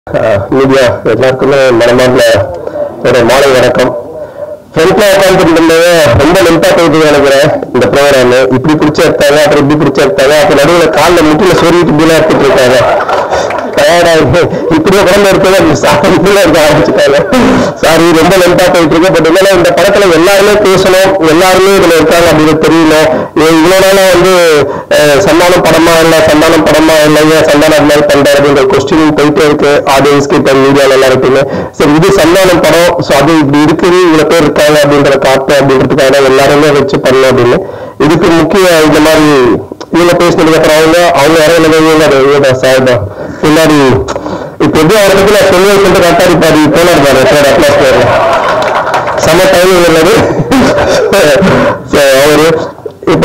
media எல்லாருக்குமே மனமார்ந்த ஒரு மாலை வணக்கம் ஃப்ரண்ட்ல உட்காந்துட்டு இருந்தது ரொம்ப லென்த்தா போயிட்டு நினைக்கிறேன் இந்த ப்ரோக்ராம் இப்படி பிடிச்ச எடுத்தாங்க அப்புறம் இப்படி பிடிச்ச எடுத்தாங்க அப்ப நடுவில் காலில் முட்டில சொருகிட்டு இப்படிலாம் எடுத்துட்டு இருக்காங்க டயர்டா இப்படியே குழந்தை இருக்கிறத சாப்பிட்டு இருக்க ஆரம்பிச்சுட்டாங்க சாரி ரொம்ப லென்த்தா போயிட்டு இருக்கு பட் என்னன்னா இந்த படத்துல எல்லாருமே பேசணும் எல்லாருமே இதுல இருக்காங்க அப்படின்னு தெரியணும் இவன் இவ்வளவு நாளா வந்து அஹ், சந்தானம் படமா இல்ல சந்தானம் படமா இல்ல ஏன் சந்தானம் அது மாதிரி பண்றாரு அப்படின்ற கொஸ்டின் போயிட்டே இருக்கு ஆடியன்ஸ்க்கு இப்ப மீடியால எல்லாருக்குமே சரி இது சந்தானம் படம் சோ அது இப்படி இருக்குது இவ்வளவு பேர் இருக்காங்க அப்படின்ற காட்டு அப்படின்றதுக்காக தான் எல்லாருமே வச்சு பண்ணணும் அப்படின்னு இதுக்கு முக்கிய இந்த மாதிரி இவங்க பேசினதுக்கு அப்புறம் அவங்க அவங்க இறங்கினது சார் தான் பின்னாடி இப்ப எப்படி அவரை பத்தி நான் சொல்லி சொல்லிட்டு கரெக்டா இருப்பாரு போனார் பாரு அட்மாஸ்பியர்ல செம டைமிங் உள்ளது So, அவரு இப்போ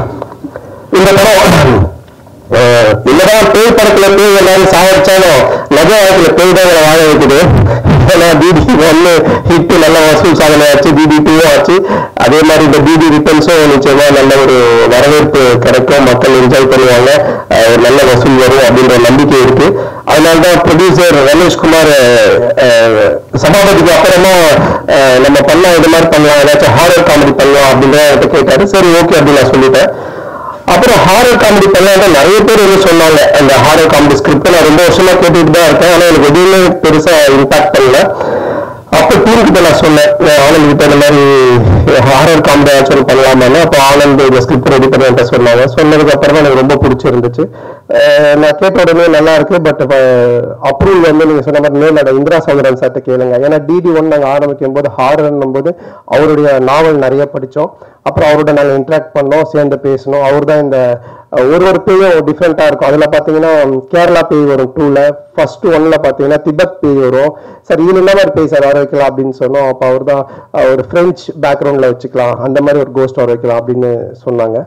இந்த படம் அஹ், என்னதான் பேய் படத்துல பேய் எல்லாரும் சாவடிச்சாலும் நிஜ வாழ்க்கையில பேய் தான் எங்களை வாழ வைக்குது ஏன்னா டிடி ஒன்னு ஹிட் நல்ல வசூல் சாதனை ஆச்சு டிடி டூவும் ஆச்சு அதே மாதிரி இந்த டிடி ரிட்டர்ன்ஸும் நிச்சயமா நல்ல ஒரு வரவேற்பு கிடைக்கும் மக்கள் என்ஜாய் பண்ணுவாங்க அஹ், ஒரு நல்ல வசூல் வரும் அப்படின்ற நம்பிக்கை இருக்கு அதனாலதான் ப்ரொடியூசர் ரமேஷ்குமார் அஹ், சபாபதிக்கு அப்புறமா அஹ், நம்ம பண்ணலாம் இது மாதிரி பண்ணலாம் ஏதாச்சும் ஹாரர் காமெடி பண்ணலாம் அப்படின்னு என்கிட்ட கேட்டாரு சரி ஓகே அப்படின்னு நான் சொல்லிட்டேன் அப்புறம் ஹாரர் காமெடி பண்ணலாம் நிறைய பேர் வந்து சொன்னாங்க அந்த ஹாரர் காமெடி ஸ்கிரிப்ட் நான் ரொம்ப வருஷமா கேட்டுட்டு தான் இருக்கேன் ஆனா எனக்கு எதுவுமே பெருசா இம்பாக்ட் பண்ணல அப்போ டீம் கிட்ட நான் சொன்னேன் நான் ஆனந்த் கிட்ட இந்த மாதிரி ஹாரர் காமெடி ஏதாச்சும் பண்ணலாமான்னு அப்போ ஆனந்த் இந்த ஸ்கிரிப்ட் ரெடி பண்ணி என்கிட்ட சொன்னாங்க சொன்னதுக்கு அப்புறம் தான் எனக்கு ரொம்ப பிடிச்சிருந்துச்சு அஹ் நான் கேட்ட உடனே நல்லா இருக்கு பட் அப்ரூவல் வந்து நீங்க சொன்ன மாதிரி நேர்ல இந்திரா சௌதரன் சார்ட்ட கேளுங்க ஏன்னா டிடி ஒன் நாங்க ஆரம்பிக்கும் போது ஹாரர்னும் போது அவருடைய நாவல் நிறைய படிச்சோம் அப்புறம் அவரோட நாங்க இன்ட்ராக்ட் பண்ணோம் சேர்ந்து பேசணும் அவர் தான் இந்த அஹ், ஒரு ஒரு பேயும் டிஃப்ரெண்டா இருக்கும் அதுல பாத்தீங்கன்னா கேரளா பேய் வரும் டூல ஃபர்ஸ்ட் ஒன்ல பாத்தீங்கன்னா திபெத் பேய் வரும் சரி இதுல என்ன மாதிரி பேய் சார் வர வைக்கலாம் அப்படின்னு சொன்னோம் அப்ப அவர் தான் ஒரு பிரெஞ்சு பேக்ரவுண்ட்ல வச்சுக்கலாம் அந்த மாதிரி ஒரு கோஸ்ட் வர வைக்கலாம் அப்படின்னு சொன்னாங்க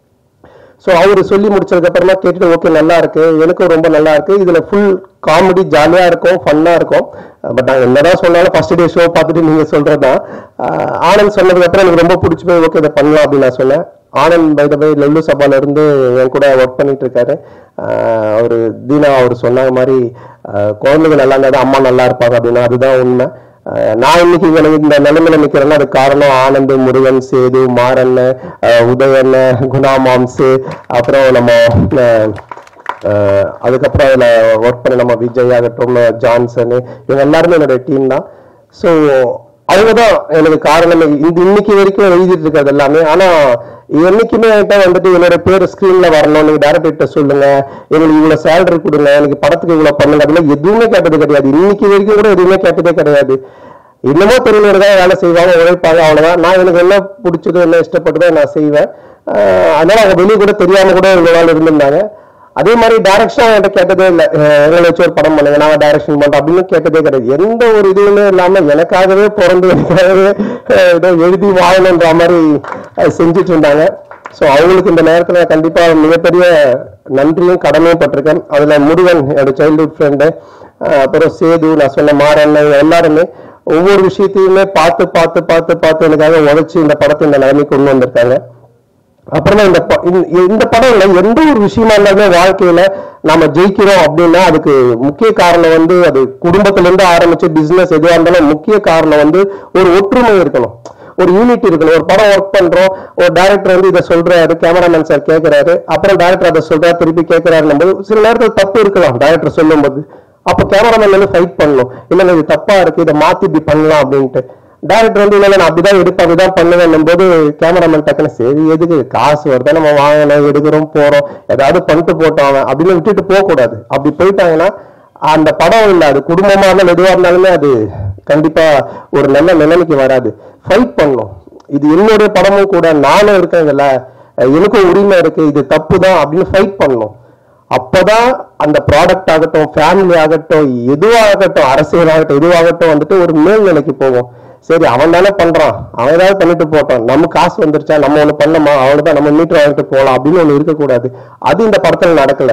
ஸோ அவர் சொல்லி முடிச்சதுக்கு அப்புறமா கேட்டுட்டு ஓகே நல்லா இருக்கு எனக்கும் ரொம்ப நல்லா இருக்கு இதுல ஃபுல் காமெடி ஜாலியா இருக்கும் ஃபன்னா இருக்கும் பட் நாங்கள் என்னதான் சொன்னாலும் ஃபர்ஸ்ட் டே ஷோ பார்த்துட்டு நீங்க சொல்றதுதான் அஹ் ஆனந்த் சொன்னதுக்கு அப்புறம் எனக்கு ரொம்ப பிடிச்சி போய் ஓகே இதை பண்ணலாம் அப்படின்னு நான் சொன்னேன் Anand by the by Lallu சபால இருந்து என் கூட ஒர்க் பண்ணிட்டு இருக்காரு அஹ் அவரு தீனா அவர் சொன்ன மாதிரி அஹ் குழந்தைங்க நல்லா இருந்தா தான் அம்மா நல்லா இருப்பாங்க அப்படின்னா அதுதான் உண்மை அஹ் நான் இன்னைக்கு இங்க இந்த நிலைமையில நிக்கிறேன்னா அது காரணம் ஆனந்த் முருகன் சேது மாறன் அஹ் உதயன் குணா மாம்சு அப்புறம் நம்ம அஹ், அஹ், அதுக்கப்புறம் அதுல ஒர்க் பண்ண நம்ம விஜய் ஆகட்டும் ஜான்சன் இவங்க எல்லாருமே என்னோட டீம் தான் ஸோ அவங்க தான் எனக்கு காரணம் இந்த இன்னைக்கு வரைக்கும் எழுதிட்டு இருக்கிறது எல்லாமே ஆனா என்னைக்குமே என்கிட்ட வந்துட்டு என்னோட பேர் ஸ்கிரீன்ல வரணும் நீங்க டேரக்டர்கிட்ட சொல்லுங்க எங்களுக்கு இவ்வளவு சேலரி கொடுங்க எனக்கு படத்துக்கு இவ்வளவு பண்ணுங்க அதெல்லாம் எதுவுமே கேட்டது கிடையாது இன்னைக்கு வரைக்கும் கூட எதுவுமே கேட்டதே கிடையாது இன்னமும் தொழிலர்கள் வேலை செய்வாங்க உழைப்பாங்க அவ்வளவுதான் நான் எனக்கு என்ன பிடிச்சதோ என்ன இஷ்டப்பட்டதோ நான் செய்வேன் ஆஹ் அதனால அவங்க வெளியே கூட தெரியாம கூட இவ்வளவு நாள் இருந்திருந்தாங்க அதே மாதிரி டைரக்ஷன் என்கிட்ட கேட்டதே இல்லை எங்களை வச்சு ஒரு படம் பண்ணுங்க நாங்க டைரக்ஷன் பண்றோம் அப்படின்னு கேட்டதே கிடையாது எந்த ஒரு இதுவுமே இல்லாம எனக்காகவே பிறந்து எனக்காகவே ஆஹ் ஏதோ எழுதி வாழணுன்ற மாதிரி ஆஹ் செஞ்சுட்டு இருந்தாங்க ஸோ அவங்களுக்கு இந்த நேரத்துல நான் கண்டிப்பா மிகப்பெரிய நன்றியும் கடமையும் பட்டிருக்கேன் அதுல முருகன் என்னோட சைல்ட்ஹுட் ஃப்ரெண்டு அப்புறம் சேது நான் சொன்ன மாறன் எல்லாருமே ஒவ்வொரு விஷயத்தையுமே பார்த்து பார்த்து பார்த்து பார்த்து எனக்காக உழைச்சி இந்த படத்தை இந்த நிலைமைக்கு கொண்டு வந்திருக்காங்க அப்புறமா இந்த ப- இந்த- இந்த படம்ல எந்த ஒரு விஷயமா இருந்தாலுமே வாழ்க்கையில நாம ஜெயிக்கிறோம் அப்படின்னா அதுக்கு முக்கிய காரணம் வந்து அது குடும்பத்துல இருந்து ஆரம்பிச்சு பிசினஸ் எதுவா இருந்தாலும் முக்கிய காரணம் வந்து ஒரு ஒற்றுமை இருக்கணும் ஒரு யூனிட் இருக்கணும் ஒரு படம் ஒர்க் பண்றோம் ஒரு டைரக்டர் வந்து இதை சொல்றாரு கேமராமேன் சார் கேட்கிறாரு அப்புறம் டைரக்டர் அதை சொல்றாரு திருப்பி கேட்கிறாரு போது சில நேரத்தில் தப்பு இருக்கலாம் டைரக்டர் சொல்லும்போது அப்ப கேமராமேன் வந்து ஃபைட் பண்ணணும் இல்லைங்க இது தப்பா இருக்கு இதை மாத்தி இப்படி பண்ணலாம் அப்படின்ட்டு டேரக்டர் வந்து இல்லை நான் அப்படிதான் எடுப்பேன் அப்படிதான் பண்ணுவேன் போது கேமராமேன் டக்குன்னு சரி எதுக்கு காசு வருதா நம்ம வாங்கணும் எடுக்கிறோம் போறோம் ஏதாவது பண்ணிட்டு போட்டோம் அவன் அப்படின்னு விட்டுட்டு போக கூடாது அப்படி போயிட்டாங்கன்னா அந்த படம் இல்லை அது குடும்பமா இருந்தாலும் எதுவா இருந்தாலுமே அது கண்டிப்பா ஒரு நல்ல நிலைமைக்கு வராது ஃபைட் பண்ணும் இது என்னுடைய படமும் கூட நானும் இருக்கேன் இதுல எனக்கும் உரிமை இருக்கு இது தப்பு தான் அப்படின்னு ஃபைட் பண்ணணும் அப்பதான் அந்த ப்ராடக்ட் ஆகட்டும் ஃபேமிலி ஆகட்டும் எதுவாகட்டும் அரசியல் ஆகட்டும் எதுவாகட்டும் வந்துட்டு ஒரு மேல்நிலைக்கு போகும் சரி அவன் தானே பண்றான் அவன் ஏதாவது பண்ணிட்டு போட்டோம் நம்ம காசு வந்துருச்சா நம்ம ஒண்ணு பண்ணமா அவ்வளவுதான் நம்ம மீட்டர் வாங்கிட்டு போகலாம் அப்படின்னு ஒண்ணு இருக்கக்கூடாது அது இந்த படத்துல நடக்கல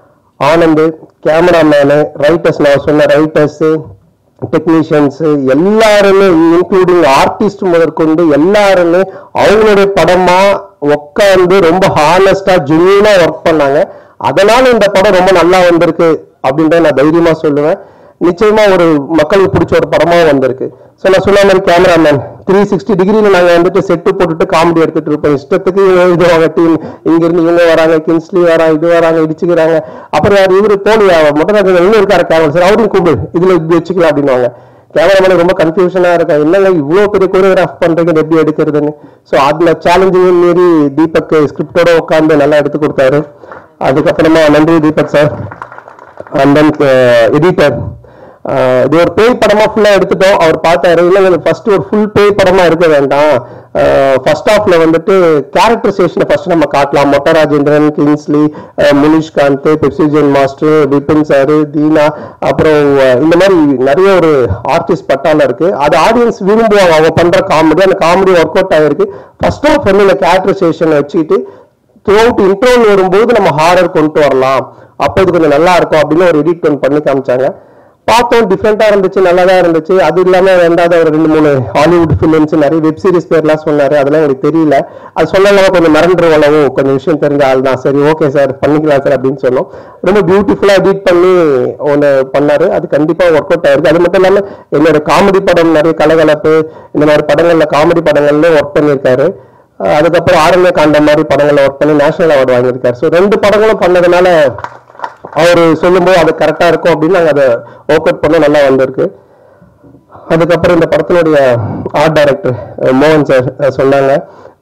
ஆனந்த் கேமராமேனு ரைட்டர்ஸ் நான் சொன்ன ரைட்டர்ஸ் டெக்னீஷியன்ஸ் எல்லாருமே இன்க்ளூடிங் ஆர்டிஸ்ட் முதற்கொண்டு எல்லாருமே அவங்களுடைய படமா உட்காந்து ரொம்ப ஹானஸ்டா ஜென்யூனா ஒர்க் பண்ணாங்க அதனால இந்த படம் ரொம்ப நல்லா வந்திருக்கு அப்படின்றத நான் தைரியமா சொல்லுவேன் நிச்சயமா ஒரு மக்களுக்கு பிடிச்ச ஒரு படமா வந்திருக்கு ஸோ நான் சொன்ன மாதிரி கேமராமேன் த்ரீ சிக்ஸ்டி டிகிரியில் நாங்கள் வந்துட்டு செட்டு போட்டுட்டு காமெடி எடுத்துட்டு இருப்போம் இஷ்டத்துக்கு இது வாங்க டீம் இங்கிருந்து இவங்க வராங்க கிங்ஸ்லி வராங்க இது வராங்க இடிச்சுக்கிறாங்க அப்புறம் யார் இவரு போலி மொட்டராஜன் இன்னும் இருக்காரு கேமரா சார் அவரும் கூப்பிடு இதுல இப்படி வச்சுக்கலாம் அப்படின்னுவாங்க கேமராமேன் ரொம்ப கன்ஃபியூஷனா இருக்கும் என்னங்க இவ்வளவு பெரிய கோரியோகிராஃப் பண்றீங்க இது எப்படி எடுக்கிறதுன்னு ஸோ அதுல சேலஞ்சிங் மீறி தீபக் ஸ்கிரிப்டோட உட்காந்து நல்லா எடுத்து கொடுத்தாரு அதுக்கப்புறமா நன்றி Deepak sir and then editor இது ஒரு பேய் படமா ஃபுல்லா எடுத்துட்டோம் அவர் பார்த்தாரு இல்ல ஃபர்ஸ்ட் ஒரு ஃபுல் பேய் படமா இருக்க வேண்டாம் ஃபர்ஸ்ட் ஹாஃப்ல வந்துட்டு கேரக்டரைசேஷனை ஃபர்ஸ்ட் நம்ம காட்டலாம் மொட்ட ராஜேந்திரன் கிங்ஸ்லி அஹ், முனிஷ் காந்த் பெப்சிஜன் மாஸ்டர் விபின் சார் தீனா அப்புறம் அஹ், இந்த மாதிரி நிறைய ஒரு ஆர்டிஸ்ட் பட்டால இருக்கு அது ஆடியன்ஸ் விரும்புவாங்க அவங்க பண்ற காமெடி அந்த காமெடி ஒர்க் அவுட் ஆயிருக்கு ஃபர்ஸ்ட் ஹாஃப் வந்து இந்த கேரக்டரைசேஷன் வச்சுக்கிட்டு த்ரூ அவுட் இன்ட்ரோல் வரும்போது நம்ம ஹாரர் கொண்டு வரலாம் அப்போ இது கொஞ்சம் நல்லா இருக்கும் அப்படின்னு ஒரு எடிட் ஒன்று பண்ணி காமிச்சாங்க பார்த்தோம் டிஃப்ரெண்டா இருந்துச்சு நல்லா தான் இருந்துச்சு அது இல்லாம ரெண்டாவது ஒரு ரெண்டு மூணு ஹாலிவுட் ஃபிலிம்ஸ் நிறைய வெப் சீரிஸ் பேர்லாம் சொன்னாரு அதெல்லாம் எனக்கு தெரியல அது சொன்னாலும் கொஞ்சம் மறந்துருவளவோ கொஞ்சம் விஷயம் தெரிஞ்ச ஆள் தான் சரி ஓகே சார் பண்ணிக்கலாம் சார் அப்படின்னு சொன்னோம் ரொம்ப பியூட்டிஃபுல்லா எடிட் பண்ணி ஒன்று பண்ணாரு அது கண்டிப்பா ஒர்க் அவுட் ஆயிருக்கு அது மட்டும் இல்லாம என்னோட காமெடி படம் நிறைய கலகலப்பு இந்த மாதிரி படங்கள்ல காமெடி படங்கள்ல ஒர்க் பண்ணியிருக்காரு அஹ் அதுக்கப்புறம் ஆரண்ய காண்டம் மாதிரி படங்களை ஒர்க் பண்ணி நேஷனல் அவார்டு வாங்கியிருக்காரு ஸோ ரெண்டு படங்களும் பண்ணதுனால அவர் சொல்லும்போது அது கரெக்டா இருக்கும் அப்படின்னு நாங்கள் அதை ஒர்க் அவுட் பண்ண நல்லா வந்திருக்கு அதுக்கப்புறம் இந்த படத்தினுடைய ஆர்ட் டைரக்டர் மோகன் சார் அஹ் சொன்னாங்க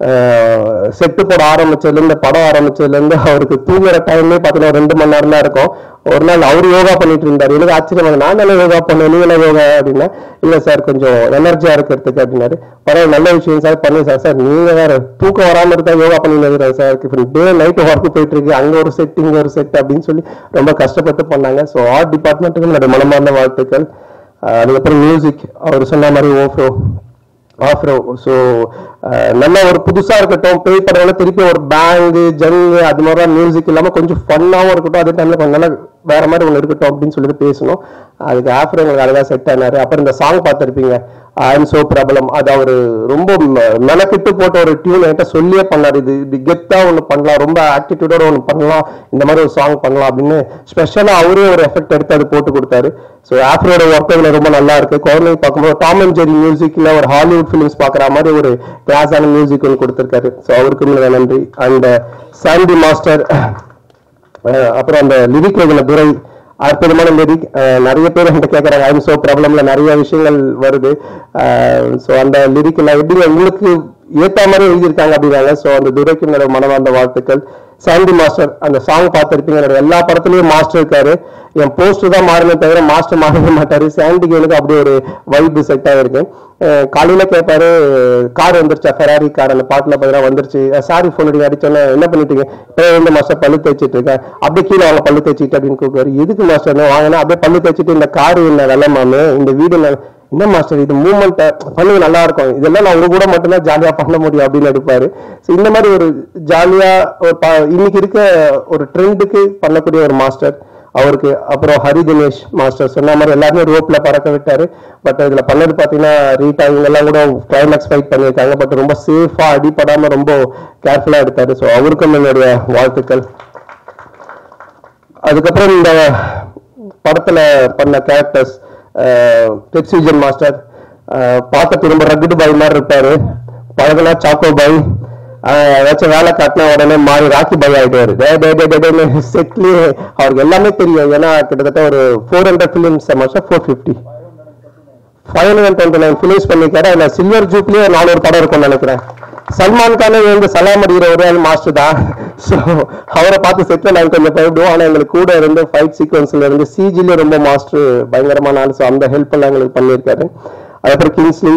செட்டு போட ஆரம்பிச்சதுலேருந்து படம் ஆரம்பிச்சதுலேருந்து அவருக்கு தூங்குற டைம்லேயே பார்த்தீங்கன்னா ரெண்டு மணி நேரம் தான் இருக்கும் ஒரு நாள் அவர் யோகா பண்ணிட்டு இருந்தார் எனக்கு ஆச்சரியமாக நான் என்ன யோகா பண்ணேன் நீங்க என்ன யோகா அப்படின்னா இல்லை சார் கொஞ்சம் எனர்ஜியா இருக்கிறதுக்கு அப்படின்னாரு பரவாயில்ல நல்ல விஷயம் சார் பண்ணி சார் சார் நீங்க வேற தூக்கம் வராம இருந்தா யோகா பண்ணிட்டு சார் இப்போ டே நைட் ஒர்க் போயிட்டு இருக்கு அங்க ஒரு செட் இங்க ஒரு செட் அப்படின்னு சொல்லி ரொம்ப கஷ்டப்பட்டு பண்ணாங்க ஸோ ஆர்ட் டிபார்ட்மெண்ட்டுக்கு என்னோட மனமார்ந்த வாழ்த்துக்கள் அஹ் அதுக்கப்புறம் மியூசிக் அவர் சொன்ன மாதிரி ஓஃப்ரோ ஆஃப்ரோ ஸோ நல்ல ஒரு புதுசா இருக்கட்டும் பேய் படம்ல திருப்பி ஒரு பேங்கு ஜங்கு அது மாதிரி மியூசிக் இல்லாம கொஞ்சம் ஃபன்னாவும் இருக்கட்டும் அதே டைம்ல கொஞ்சம் நல்லா வேற மாதிரி ஒன்று இருக்கட்டும் அப்படின்னு சொல்லிட்டு பேசணும் அதுக்கு ஆஃப்ரோ எங்களுக்கு அழகா செட் ஆனாரு அப்புறம் இந்த சாங் பார்த்துருப்பீங்க ஐம் சோ பிரபலம் அது அவரு ரொம்ப ம- மெனக்கிட்டு போட்ட ஒரு டியூன் என்கிட்ட சொல்லியே பண்ணாரு இது இது கெத்தா ஒன்று பண்ணலாம் ரொம்ப ஆட்டிடியூடோட ஒன்று பண்ணலாம் இந்த மாதிரி ஒரு சாங் பண்ணலாம் அப்படின்னு ஸ்பெஷலா அவரே ஒரு எஃபெக்ட் எடுத்து அது போட்டு கொடுத்தாரு ஸோ ஆஃப்ரோட ஒர்க் இதுல ரொம்ப நல்லா இருக்கு குழந்தைங்க பார்க்கும்போது டாம் அண்ட் ஜெரி மியூசிக்ல ஒரு ஹாலிவுட் ஃபிலிம்ஸ் பார்க்குற மாதிரி ஒரு கிளாஸான மியூசிக் ஒன்று கொடுத்துருக்காரு ஸோ அவருக்கு மிக நன்றி அண்ட் சாண்டி மாஸ்டர் அஹ் அப்புறம் அந்த லிரிக் எழுதின துரை அற்புதமான லிரிக் நிறைய பேர் என்கிட்ட கேட்குறாங்க ஐம் சோ ப்ராப்ளம்ல நிறைய விஷயங்கள் வருது ஸோ அந்த லிரிக் எல்லாம் எப்படி உங்களுக்கு ஏத்த மாதிரி எழுதியிருக்காங்க அப்படின்னாங்க ஸோ அந்த துரைக்கு என்னோட மனமார்ந்த வாழ்த்துக்கள் சாண்டி மாஸ்டர் அந்த சாங் பார்த்துருப்பீங்க என்னோட எல்லா படத்துலயும் மாஸ்டர் இருக்காரு என் போஸ்டர் தான் மாறினே தவிர மாஸ்டர் மாறவே மாட்டாரு சாண்டிக்கு எனக்கு அப்படி ஒரு வைப் செட் ஆயிருக்கு அஹ் காலையில கேட்பாரு கார் வந்துருச்சா ஃபெராரி கார் அந்த பாட்டுல பார்த்தீங்கன்னா வந்துருச்சு சாரி ஃபோன் அடிக்க அடிச்சோன்னே என்ன பண்ணிட்டீங்க இப்போ இந்த மாஸ்டர் பல்லு தேய்ச்சிட்டு இருக்கேன் அப்படியே கீழே அவங்க பல்லு தேய்ச்சிட்டு அப்படின்னு கூப்பிடுவாரு எதுக்கு மாஸ்டர் வாங்கினா அப்படியே பல்லு தேய்ச்சிட்டு இந்த கார் என்ன வெள்ள மாமு இந்த வீடு என்ன என்ன மாஸ்டர் இது மூமெண்ட் பண்ணுங்க நல்லா இருக்கும் இதெல்லாம் நான் உங்க கூட மட்டும்தான் ஜாலியா பண்ண முடியும் அப்படின்னு எடுப்பாரு ஸோ இந்த மாதிரி ஒரு ஜாலியா ஒரு ப- இன்னைக்கு இருக்க ஒரு ட்ரெண்டுக்கு பண்ணக்கூடிய ஒரு மாஸ்டர் அவருக்கு அப்புறம் ஹரி தினேஷ் மாஸ்டர் சொன்ன மாதிரி எல்லாருமே ரோப்ல பறக்க விட்டாரு பட் இதுல பண்ணது பாத்தீங்கன்னா ரீட்டா இவங்க எல்லாம் கூட கிளைமேக்ஸ் ஃபைட் பண்ணியிருக்காங்க பட் ரொம்ப சேஃபா அடிபடாம ரொம்ப கேர்ஃபுல்லா எடுத்தாரு ஸோ அவருக்கும் என்னுடைய வாழ்த்துக்கள் அதுக்கப்புறம் இந்த படத்துல பண்ண கேரக்டர்ஸ் பெப்சிஜன் மாஸ்டர் பார்க்க ரொம்ப ரகுடு பாய் மாதிரி இருப்பாரு பழகுனா சாக்கோ பாய் ஆஹ் ஏதாச்சும் வேலை காட்டினா உடனே மாறி ராக்கி பாய் ஆயிடுவாரு டே டே டே டே டேன்னு செட்லயே அவருக்கு எல்லாமே தெரியும் ஏன்னா கிட்டத்தட்ட ஒரு four hundred films master four fifty five hundred twenty nine films பண்ணிருக்காரு அதுல சில்வர் ஜூப்லயே ஒரு நானூறு படம் இருக்கும்னு நினைக்கிறேன் சல்மான் கானே வந்து சலாம் அடிக்கிற ஒரே ஆள் மாஸ்டர் தான் ஸோ அவரை பார்த்து செட்டில் நாங்கள் கொஞ்சம் பயப்படுவோம் ஆனால் எங்களுக்கு கூட இருந்து ஃபைட் சீக்வன்ஸ்ல இருந்து சிஜிலே ரொம்ப மாஸ்டர் பயங்கரமான ஆள் ஸோ அந்த ஹெல்ப் எல்லாம் எங்களுக்கு பண்ணியிருக்காரு அதுக்கப்புறம் கிங்ஸ்லி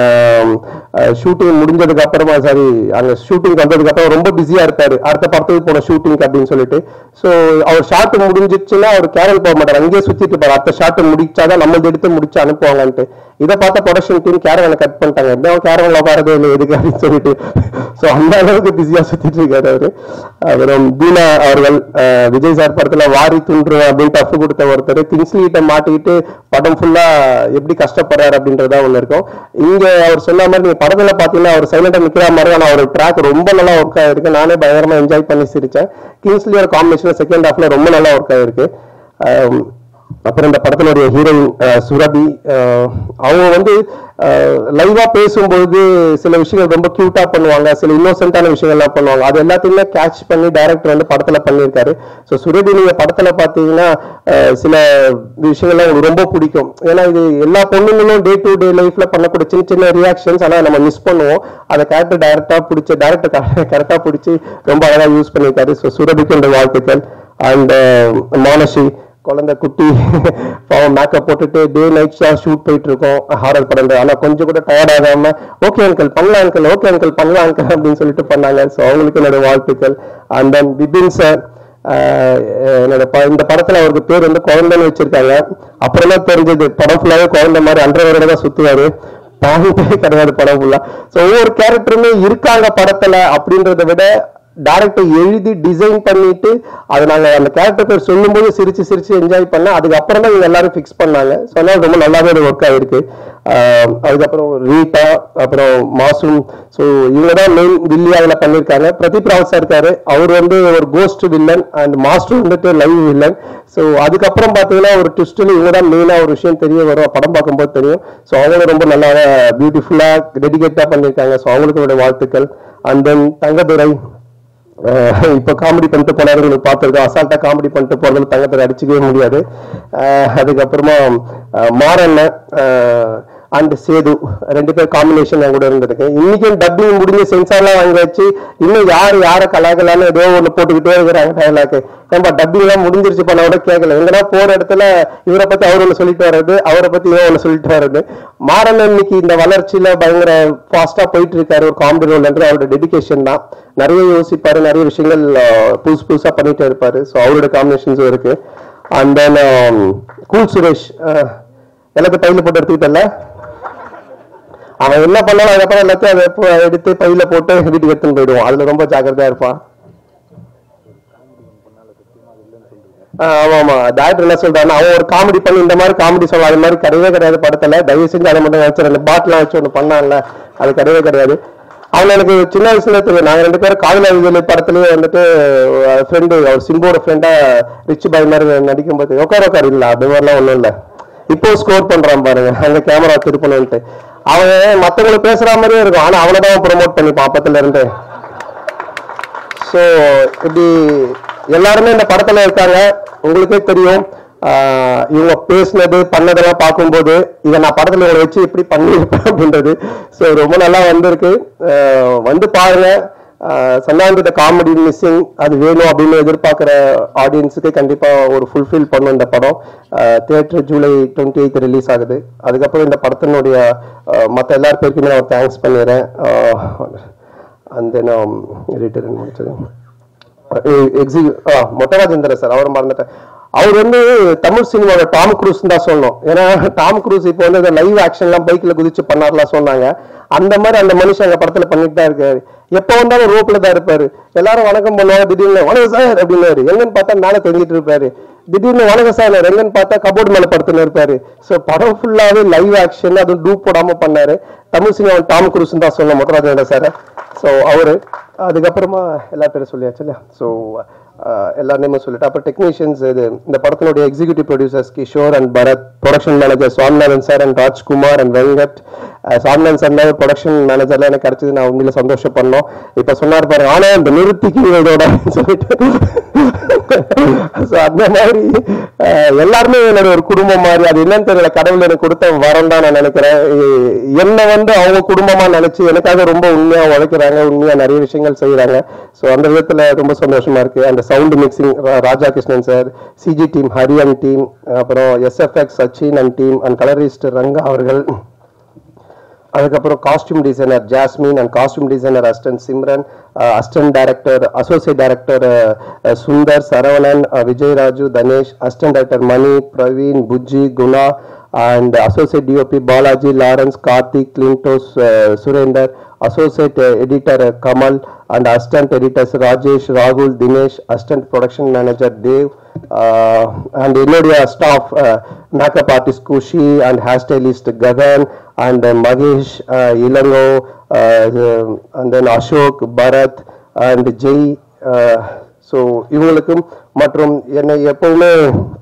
ஷூட்டிங் முடிஞ்சதுக்கு அப்புறமா சாரி அங்க ஷூட்டிங் வந்ததுக்கு அப்புறம் ரொம்ப பிஸியா இருப்பாரு அடுத்த படத்துக்கு போன ஷூட்டிங் அப்படின்னு சொல்லிட்டு ஸோ அவர் ஷாட் முடிஞ்சிச்சுன்னா அவர் கேரல் போக மாட்டார் அங்கேயே சுத்திட்டு இருப்பாரு அடுத்த ஷாட் முடிச்சாதான் நம்மளது எடுத்து முடிச்சு அனுப்புவாங்கன்ட்டு இதை பார்த்த ப்ரொடக்ஷன் டீம் கேரவனை கட் பண்ணிட்டாங்க எப்படி அவன் கேரவன்ல உட்காரதே இல்லை எதுக்கு அப்படின்னு சொல்லிட்டு ஸோ அந்த அளவுக்கு பிஸியா சுத்திட்டு இருக்காரு அவரு அப்புறம் தீனா அவர்கள் அஹ், விஜய் சார் படத்துல வாரி துண்டுருவேன் அப்படின்னு டஃப் கொடுத்த ஒருத்தர் கிங்ஸ்லி கிட்ட மாட்டிக்கிட்டு படம் ஃபுல்லா எப்படி கஷ்டப்படுறாரு அப்படின்றதா ஒண்ணு இருக்கும் இங்க அவர் சொன்ன மாதிரி நீங்க படத்துல பாத்தீங்கன்னா அவர் சைலண்டா நிக்கிற மாதிரி ஆனா அவர் ட்ராக் ரொம்ப நல்லா ஒர்க் ஆயிருக்கு நானே பயங்கரமா என்ஜாய் பண்ணி சிரிச்சேன் கிங்ஸ்லியோட காம்பினேஷன் செகண்ட் ஹாஃப்ல ரொம்ப நல்லா ஒர்க் ஆயிருக்கு அஹ், அப்புறம் இந்த படத்தினுடைய ஹீரோயின் சுரபி அஹ், அவங்க வந்து லைவா பேசும்போது சில விஷயங்கள் ரொம்ப கியூட்டா பண்ணுவாங்க சில இன்னோசென்ட்டான விஷயங்கள்லாம் பண்ணுவாங்க அது எல்லாத்தையுமே கேட்ச் பண்ணி டைரக்டர் வந்து படத்துல பண்ணியிருக்காரு ஸோ சுரபி நீங்க படத்துல பாத்தீங்கன்னா அஹ், சில விஷயங்கள்லாம் உங்களுக்கு ரொம்ப பிடிக்கும் ஏன்னா இது எல்லா பொண்ணுங்களும் டே டு டே லைஃப்ல பண்ணக்கூடிய சின்ன சின்ன ரியாக்ஷன்ஸ் ஆனால் நம்ம மிஸ் பண்ணுவோம் அதை கேரக்டர் டைரக்டா பிடிச்ச டேரக்டர் கரெக்டா பிடிச்சி ரொம்ப அழகா யூஸ் பண்ணியிருக்காரு ஸோ சுரபிக்கு இந்த வாழ்த்துக்கள் அண்ட் மானசி குழந்தை குட்டி பாவம் மேக்கப் போட்டுட்டு டே நைட் ஷூட் போயிட்டு இருக்கோம் ஹாரர் படம் ஆனா கொஞ்சம் கூட டயர்ட் ஆகாம ஓகே அங்கிள் பண்ணலாம் அங்கிள் ஓகே அங்கிள் பண்ணலாம் அங்கிள் அப்படின்னு சொல்லிட்டு பண்ணாங்க ஸோ அவங்களுக்கு என்னோட வாழ்த்துக்கள் அண்ட் தென் பிபின் சார் என்னோட ப- இந்த படத்துல அவருக்கு பேர் வந்து குழந்தைன்னு வச்சிருக்காங்க அப்புறம் தான் தெரிஞ்சது படம் ஃபுல்லாவே குழந்தை மாதிரி அன்றவரோட தான் சுத்துவாரு பாவத்தே கிடையாது படம் ஃபுல்லா ஸோ ஒவ்வொரு கேரக்டருமே இருக்காங்க படத்துல அப்படின்றத விட டேரக்டர் எழுதி டிசைன் பண்ணிட்டு அதை நாங்க அந்த கேரக்டர் பேர் சொல்லும்போது சிரிச்சு சிரிச்சு என்ஜாய் பண்ண அதுக்கப்புறம் தான் இவங்க எல்லாரும் ஃபிக்ஸ் பண்ணாங்க ஸோ அதனால ரொம்ப நல்லாவே அது ஒர்க் ஆயிருக்கு ஆஹ் அதுக்கப்புறம் ரீட்டா அப்புறம் மாசூம் ஸோ இவங்க தான் மெயின் வில்லியா அதில் பண்ணியிருக்காங்க பிரதீப் ராவ் சார் இருக்காரு அவர் வந்து ஒரு கோஸ்ட் வில்லன் அண்ட் மாஸ்டர் வந்துட்டு லைவ் வில்லன் ஸோ அதுக்கப்புறம் பார்த்தீங்கன்னா ஒரு ட்விஸ்டில் இவங்க தான் மெயினாக ஒரு விஷயம் தெரிய வரும் படம் பார்க்கும்போது தெரியும் ஸோ அவங்களும் ரொம்ப நல்லா பியூட்டிஃபுல்லாக டெடிகேட்டாக பண்ணியிருக்காங்க ஸோ அவங்களுக்கு என்னோட வாழ்த்துக்கள் அண்ட் தென் தங்கதுரை அஹ் இப்ப காமெடி பண்ணிட்டு போனாரு உங்களுக்கு பார்த்துருக்கோம் அசால்ட்டா காமெடி பண்ணிட்டு போறதுல தங்கத்தை அடிச்சுக்கவே முடியாது அஹ் அதுக்கப்புறமா அஹ் மாறண்ணன் அண்ட் சேது ரெண்டு பேர் காம்பினேஷன் என் கூட இருந்திருக்கு இன்னைக்கும் டப்பிங் முடிஞ்சு சென்சார்லாம் வாங்கி வச்சு இன்னும் யார் யாரை கலாகலான்னு ஏதோ ஒன்று போட்டுக்கிட்டே இருக்கிறாங்க டைலாக் ஏன்பா டப்பிங் எல்லாம் முடிஞ்சிருச்சு பண்ண கூட கேட்கல எங்கன்னா போற இடத்துல இவரை பத்தி அவர் ஒன்று சொல்லிட்டு வர்றது அவரை பத்தி இவன் ஒன்று சொல்லிட்டு வர்றது மாறன் இன்னைக்கு இந்த வளர்ச்சியில பயங்கர ஃபாஸ்டா போயிட்டு இருக்காரு ஒரு காமெடி ரோல் என்று அவரோட டெடிகேஷன் தான் நிறைய யோசிப்பாரு நிறைய விஷயங்கள் அஹ், புதுசு புதுசா பண்ணிட்டே இருப்பாரு ஸோ அவரோட காம்பினேஷன்ஸும் இருக்கு அண்ட் தென் கூல் சுரேஷ் அஹ், எல்லாத்தையும் பையில போட்டு எடுத்துக்கிட்டல அவன் என்ன பண்ணாலும் அதுக்கப்புறம் எல்லாத்தையும் அதை போ- எடுத்து பையில போட்டு வீட்டுக்கு எடுத்துன்னு போயிடுவான் அதுல ரொம்ப ஜாக்கிரதையா இருப்பான் ஆஹ் ஆமா ஆமா டாக்டர் என்ன சொல்றாருன்னா அவன் ஒரு காமெடி பண்ணி இந்த மாதிரி காமெடி சொல்ல அது மாதிரி கிடையவே கிடையாது படத்துல தயவு செஞ்சு அதை மட்டும் வச்சு ரெண்டு பாட்டிலாம் வச்சு ஒன்று பண்ணான்ல அது கிடையவே கிடையாது அவன் எனக்கு சின்ன வயசுல தெரியும் நாங்க ரெண்டு பேரும் காதல் அறிவியல் படத்துலயே வந்துட்டு ஃப்ரெண்டு அவர் சிம்போட ஃப்ரெண்டா ரிச் பாய் மாதிரி நடிக்கும் போது உட்கார உட்கார் இல்ல அது மாதிரிலாம் ஒண்ணும் இல்ல இப்போ ஸ்கோர் பண்றான் பாருங்க அங்க கேமரா திருப்பணும்ட்டு அவன் மத்தவங்களுக்கு பேசுற மாதிரியே இருக்கும் ஆனா அவனை தான் ப்ரொமோட் பண்ணிப்பான் அப்பத்துல இருந்து ஸோ இப்படி எல்லாருமே இந்த படத்துல இருக்காங்க உங்களுக்கே தெரியும் ஆஹ் இவங்க பேசுனது பண்ணதெல்லாம் பார்க்கும்போது இதை நான் படத்துல இவங்களை வச்சு எப்படி பண்ணியிருப்பேன் அப்படின்றது ஸோ ரொம்ப நல்லா வந்திருக்கு ஆஹ் வந்து பாருங்க சன்னாந்திட்ட காமெடி மிஸ்ஸிங் அது வேணும் அப்படின்னு எதிர்பார்க்குற ஆடியன்ஸுக்கு கண்டிப்பா ஒரு ஃபுல்ஃபில் பண்ணும் இந்த படம் theatre July twenty eight release ஆகுது அதுக்கப்புறம் இந்த படத்தினுடைய மற்ற எல்லார் பேருக்குமே நான் தேங்க்ஸ் பண்ணிடுறேன் அந்த நான் ரிட்டர்ன் முடிச்சது எக்ஸி மொட்டராஜேந்திர சார் அவர் மறந்துட்டேன் அவர் வந்து தமிழ் சினிமாவோட டாம் குரூஸ் தான் சொல்லணும் ஏன்னா டாம் குரூஸ் இப்போ வந்து இந்த லைவ் ஆக்ஷன்லாம் பைக்ல குதிச்சு பண்ணார்லாம் சொன்னாங்க அந்த மாதிரி அந்த மனுஷன் அந்த படத்துல பண்ணிட்டு தான் இருக்காரு எப்போ வந்தாலும் ரோப்ல தான் இருப்பாரு எல்லாரும் வணக்கம் பண்ணுவாங்க திடீர்னு வணக்கம் சார் அப்படின்னாரு எங்கன்னு பார்த்தா மேல தெரிஞ்சிட்டு இருப்பாரு திடீர்னு வணக்கம் சார் எங்கன்னு பார்த்தா கபோர்டு மேல படுத்துன்னு இருப்பாரு ஸோ படம் ஃபுல்லாவே லைவ் ஆக்ஷன் அதுவும் டூப் போடாம பண்ணாரு தமிழ் சினிமா டாம் குரூஸ் தான் சொல்லணும் மொட்டராஜேந்திர சார் ஸோ அவரு அதுக்கப்புறமா எல்லா பேரும் சொல்லியாச்சு இல்லையா ஸோ எல்லா நேமும் சொல்லிட்டு அப்புறம் டெக்னீஷியன்ஸ் இது இந்த படத்தினுடைய executive producers Kishore and Bharath production manager Swaminathan sir and Rajkumar and Venkat அஹ், சுவாமிநாதன் சார் ப்ரொடக்ஷன் மேனேஜர்லாம் எனக்கு கிடைச்சது நான் உண்மையில சந்தோஷப்படணும் இப்போ சொன்னார் பாரு ஆனா இந்த நிறுத்திக்கு இதோட சொல்லிட்டு ஸோ அந்த மாதிரி அஹ், எல்லாருமே என்னோட ஒரு குடும்பம் மாதிரி அது என்னன்னு தெரியல கடவுள் எனக்கு கொடுத்த வரம் தான் நான் நினைக்கிறேன் எ- என்னை வந்து அவங்க குடும்பமா நினைச்சு எனக்காக ரொம்ப உண்மையா உழைக்கிறாங்க உண்மையா நிறைய விஷயங்கள் செய்யறாங்க ஸோ அந்த விதத்துல ரொம்ப சந்தோஷமா இருக்கு அந்த sound mixing Raja Krishnan sir CG team Hariyan team அப்புறம் SFX Sachin and team and colourist Ranga அவர்கள் அதுக்கப்புறம் costume designer Jasmine and costume designer assistant Simran assistant director associate director Sundar Saravanan அஹ், Vijayaraju Dhanesh assistant director Mani Praveen Bujji Guna and associate DOP Balaji Lawrence Karthik Clintos Surender associate editor Kamal and assistant editors Rajesh ராகுல் Dinesh assistant production manager Dev and என்னுடைய staff makeup artist Khushi and hair stylist Gagan and Mahesh Ilango and then Ashok Bharath and Jai so இவங்களுக்கும் மற்றும் என்னை எப்பவுமே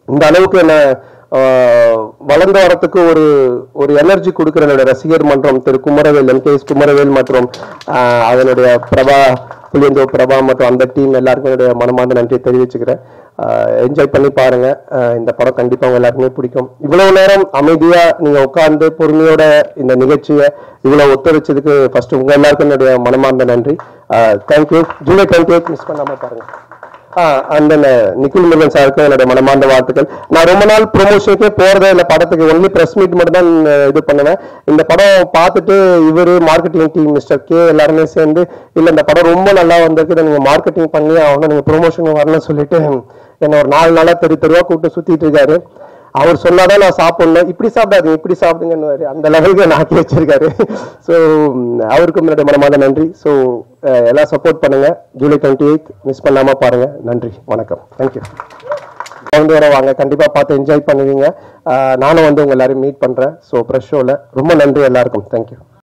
இந்த அளவுக்கு என்ன ஆஹ், வளர்ந்து வரத்துக்கு ஒரு ஒரு எனர்ஜி கொடுக்குற என்னோட ரசிகர் மன்றம் திரு Kumaravel M K S Kumaravel மற்றும் ஆஹ், அதனுடைய பிரபா புளியந்தோ பிரபா மற்றும் அந்த டீம் எல்லாருக்கும் என்னுடைய மனமார்ந்த நன்றியை தெரிவிச்சுக்கிறேன் என்ஜாய் பண்ணி பாருங்க ஆஹ், இந்த படம் கண்டிப்பா உங்க எல்லாருக்குமே பிடிக்கும் இவ்வளவு நேரம் அமைதியா நீங்க உட்கார்ந்து பொறுமையோட இந்த நிகழ்ச்சியை இவ்வளவு ஒத்துழைச்சதுக்கு ஃபர்ஸ்ட் உங்க எல்லாருக்கும் என்னுடைய மனமார்ந்த நன்றி thank you July twenty eight miss பண்ணாம பாருங்க அந்த நிக்கில் முருகன் சாருக்கு என்னுடைய மனமார்ந்த வாழ்த்துக்கள் நான் ரொம்ப நாள் ப்ரொமோஷனுக்கே போறதே இல்லை படத்துக்கு ஒன்லி பிரஸ் மீட் மட்டும் தான் இது பண்ணுவேன் இந்த படம் பார்த்துட்டு இவரு மார்க்கெட்டிங் டீம் மிஸ்டர் கே எல்லாருமே சேர்ந்து இல்ல இந்த படம் ரொம்ப நல்லா வந்திருக்கு இதை நீங்க மார்க்கெட்டிங் பண்ணி ஆகணும் நீங்க ப்ரொமோஷன் வரணும்னு சொல்லிட்டு என்ன ஒரு நாலு நாளா தெரு தெருவா கூப்பிட்டு சுத்திட்டு இருக்காரு அவர் சொன்னாதான் நான் சாப்பிடணும் இப்படி சாப்பிடாதீங்க இப்படி சாப்பிடுங்கன்னு அந்த லெவலுக்கு நான் ஆக்கி வச்சிருக்காரு ஸோ அவருக்கும் என்னுடைய மனமார்ந்த நன்றி ஸோ எல்லாம் சப்போர்ட் பண்ணுங்க ஜூலை டுவெண்ட்டி எயித் மிஸ் பண்ணாம பாருங்க நன்றி வணக்கம் தேங்க்யூ கவுண்ட் வர வாங்க கண்டிப்பா பார்த்து என்ஜாய் பண்ணுவீங்க அஹ் நானும் வந்து உங்க எல்லாரையும் மீட் பண்றேன் ஸோ ப்ரெஷ் ஷோல ரொம்ப நன்றி எல்லாருக்கும் தேங்க்யூ